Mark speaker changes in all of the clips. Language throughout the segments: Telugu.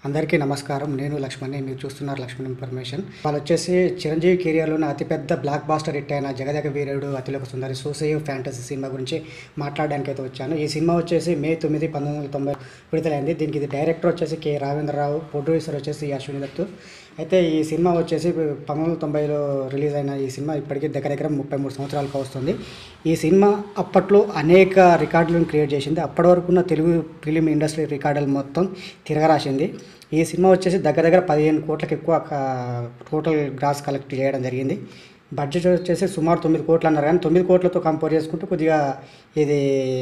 Speaker 1: అందరికీ నమస్కారం నేను లక్ష్మణ్ మీరు చూస్తున్నారు లక్ష్మణ్ ఇన్ఫర్మేషన్ వాళ్ళు వచ్చేసి చిరంజీవి కెరియర్లోనే అతిపెద్ద బ్లాక్ బాస్టర్ హిట్ అయిన జగదగ వీరుడు అతిలోక సుందరి సూసైవ్ ఫ్యాంటసీ సినిమా గురించి మాట్లాడడానికి అయితే వచ్చాను ఈ సినిమా వచ్చేసి మే తొమ్మిది పంతొమ్మిది వందల తొంభై విడుదలైంది దీనికి ఇది డైరెక్టర్ వచ్చేసి కె రావేంద్రరావు ప్రొడ్యూసర్ వచ్చేసి అశ్విని దత్తు అయితే ఈ సినిమా వచ్చేసి పంతొమ్మిది వందల తొంభైలో రిలీజ్ అయిన ఈ సినిమా ఇప్పటికీ దగ్గర దగ్గర ముప్పై మూడు సంవత్సరాలకు వస్తుంది ఈ సినిమా అప్పట్లో అనేక రికార్డులను క్రియేట్ చేసింది అప్పటి వరకు ఉన్న తెలుగు ఫిలిం ఇండస్ట్రీ రికార్డులు మొత్తం తిరగరాసింది ఈ సినిమా వచ్చేసి దగ్గర దగ్గర పదిహేను కోట్లకు ఎక్కువ క- టోటల్ గ్రాస్ కలెక్ట్ చేయడం జరిగింది బడ్జెట్ వచ్చేసి సుమారు తొమ్మిది కోట్లు అన్నారు కానీ తొమ్మిది కోట్లతో కంపేర్ చేసుకుంటూ కొద్దిగా ఇది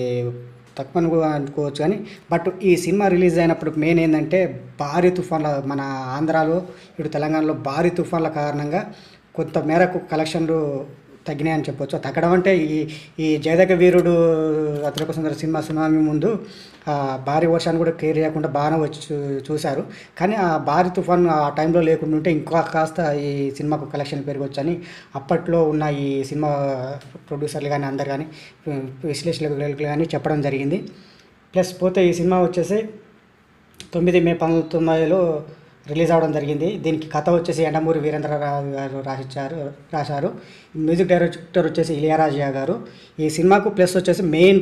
Speaker 1: తక్కువ అని కూడా అనుకోవచ్చు కానీ బట్ ఈ సినిమా రిలీజ్ అయినప్పుడు మెయిన్ ఏంటంటే భారీ తుఫాన్ల మన ఆంధ్రాలో ఇటు తెలంగాణలో భారీ తుఫాన్ల కారణంగా కొంత మేరకు కలెక్షన్లు తగ్గినాయని చెప్పొచ్చు తగ్గడం అంటే ఈ ఈ జయదగ వీరుడు అతలకు సుందర సినిమా సునామీ ముందు ఆ, భారీ వర్షాన్ని కూడా కేర్ చేయకుండా బాగానే వచ్చి చూ- చూశారు కానీ ఆ భారీ తుఫాన్ ఆ టైంలో లేకుండా ఉంటే ఇంకా కాస్త ఈ సినిమాకు కలెక్షన్ పెరగవచ్చని అప్పట్లో ఉన్న ఈ సినిమా ప్రొడ్యూసర్లు కానీ అందరు కానీ విశ్లేషకులు కానీ చెప్పడం జరిగింది ప్లస్ పోతే ఈ సినిమా వచ్చేసి తొమ్మిది మే పంతొమ్మిది తొంభైలో రిలీజ్ అవ్వడం జరిగింది దీనికి కథ వచ్చేసి ఎండమూరి వీరేంద్రరావు గారు రాసిచ్చారు రాశారు మ్యూజిక్ డైరెక్టర్ వచ్చేసి ఇళయరాజా గారు ఈ సినిమాకు ప్లస్ వచ్చేసి మెయిన్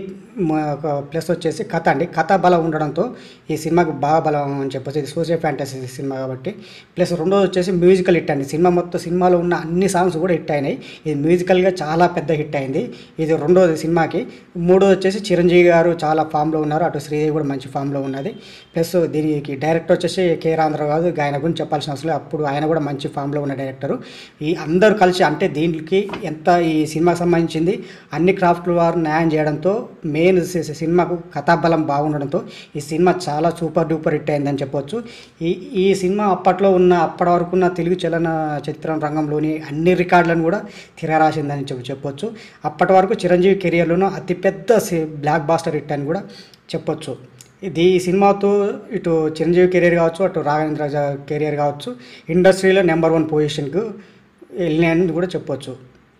Speaker 1: ప్లస్ వచ్చేసి కథ అండి కథ బలం ఉండడంతో ఈ సినిమాకు బాగా బలం అని చెప్పొచ్చు ఇది సోషల్ ఫ్యాంటసీ సినిమా కాబట్టి ప్లస్ రెండోది వచ్చేసి మ్యూజికల్ హిట్ అండి సినిమా మొత్తం సినిమాలో ఉన్న అన్ని సాంగ్స్ కూడా హిట్ అయినాయి ఇది మ్యూజికల్గా చాలా పెద్ద హిట్ అయింది ఇది రెండోది సినిమాకి మూడోది వచ్చేసి చిరంజీవి గారు చాలా ఫామ్లో ఉన్నారు అటు శ్రీదేవి కూడా మంచి ఫామ్లో ఉన్నది ప్లస్ దీనికి డైరెక్టర్ వచ్చేసి కే రాంధ్రరావు గారు ఆయన గురించి చెప్పాల్సిన అవసరం లేదు అప్పుడు ఆయన కూడా మంచి ఫామ్లో ఉన్న డైరెక్టరు ఈ అందరూ కలిసి అంటే దీనికి ఎంత ఈ సినిమాకి సంబంధించింది అన్ని క్రాఫ్ట్ల వారు న్యాయం చేయడంతో మెయిన్ సినిమాకు కథాబలం బాగుండడంతో ఈ సినిమా చాలా సూపర్ డూపర్ హిట్ అయిందని చెప్పొచ్చు ఈ ఈ సినిమా అప్పట్లో ఉన్న అప్పటి వరకు ఉన్న తెలుగు చలన చిత్రం రంగంలోని అన్ని రికార్డులను కూడా తిరగరాసిందని చెప్పి చెప్పొచ్చు అప్పటి వరకు చిరంజీవి కెరియర్లోనూ అతిపెద్ద సి- బ్లాక్ బాస్టర్ హిట్ అని కూడా చెప్పొచ్చు ఇది ఈ సినిమాతో ఇటు చిరంజీవి కెరీర్ కావచ్చు అటు రాఘవేంద్ర జా- కెరీర్ కావచ్చు ఇండస్ట్రీలో నెంబర్ వన్ పొజిషన్కు వెళ్ళినాయని కూడా చెప్పొచ్చు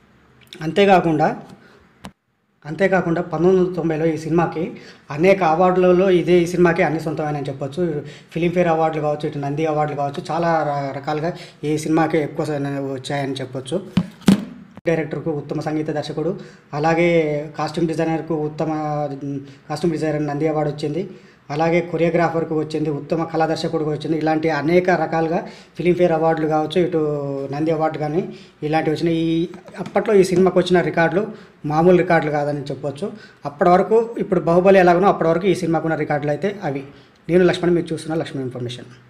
Speaker 1: అంతేకాకుండా అంతేకాకుండా పంతొమ్మిది వందల తొంభైలో ఈ సినిమాకి అనేక అవార్డులలో ఇదే ఈ సినిమాకి అన్ని సొంతమైనని చెప్పొచ్చు ఫిలింఫేర్ అవార్డులు కావచ్చు ఇటు నంది అవార్డులు కావచ్చు చాలా ర- రకాలుగా ఈ సినిమాకి ఎక్కువ స- వచ్చాయని చెప్పొచ్చు డైరెక్టర్కు ఉత్తమ సంగీత దర్శకుడు అలాగే కాస్ట్యూమ్ డిజైనర్కు ఉత్తమ కాస్ట్యూమ్ డిజైనర్ నంది అవార్డు వచ్చింది అలాగే కొరియోగ్రాఫర్కు వచ్చింది ఉత్తమ కళా దర్శకుడికి వచ్చింది ఇలాంటి అనేక రకాలుగా ఫిలింఫేర్ అవార్డులు కావచ్చు ఇటు నంది అవార్డు కానీ ఇలాంటివి వచ్చినాయి ఈ అప్పట్లో ఈ సినిమాకి వచ్చిన రికార్డులు మామూలు రికార్డులు కాదని చెప్పొచ్చు అప్పటి వరకు ఇప్పుడు బాహుబలి ఎలాగనో అప్పటి వరకు ఈ సినిమాకు ఉన్న రికార్డులు అయితే అవి నేను లక్ష్మణ్ మీరు చూస్తున్న లక్ష్మణ్ ఇన్ఫర్మేషన్